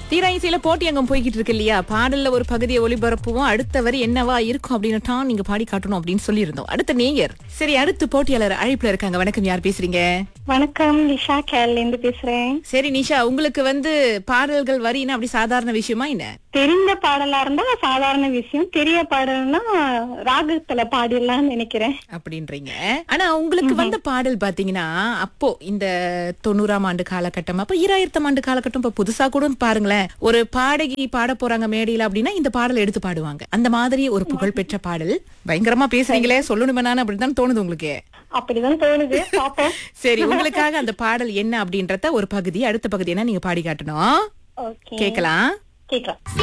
தீரா இசையில போட்டி அங்கம் போய்கிட்டு இருக்கு இல்லையா பாடல்ல ஒரு பகுதியை ஒளிபரப்புவோம் அடுத்த வரி என்னவா இருக்கும் அப்படின்னு நீங்க பாடி காட்டணும் அப்படின்னு சொல்லியிருந்தோம் அடுத்த நேயர் சரி அடுத்து போட்டியாளர் அழைப்புல இருக்காங்க வணக்கம் யார் பேசுறீங்க வணக்கம் நிஷா கேரள இருந்து பேசுறேன் சரி நிஷா உங்களுக்கு வந்து பாடல்கள் வரின்னா அப்படி சாதாரண விஷயமா என்ன தெரிந்த பாடலா இருந்தா சாதாரண விஷயம் தெரிய பாடல்னா ராகத்துல பாடிடலாம்னு நினைக்கிறேன் அப்படின்றீங்க ஆனா உங்களுக்கு வந்த பாடல் பாத்தீங்கன்னா அப்போ இந்த தொண்ணூறாம் ஆண்டு காலகட்டம் அப்ப ஈராயிரத்தாம் ஆண்டு காலகட்டம் இப்ப புதுசா கூட பாருங்களேன் ஒரு பாடகி பாட போறாங்க மேடையில அப்படின்னா இந்த பாடல் எடுத்து பாடுவாங்க அந்த மாதிரி ஒரு புகழ்பெற்ற பாடல் பயங்கரமா பேசுறீங்களே சொல்லணுமே நான் அப்படிதான் தோணுது உங்களுக்கு அப்படிதான் தோணுது பாப்போம் சரி உங்களுக்காக அந்த பாடல் என்ன அப்படின்றத ஒரு பகுதி அடுத்த பகுதி என்ன நீங்க பாடி காட்டணும் ஓகே கேக்கலாம் கேக்கலாம்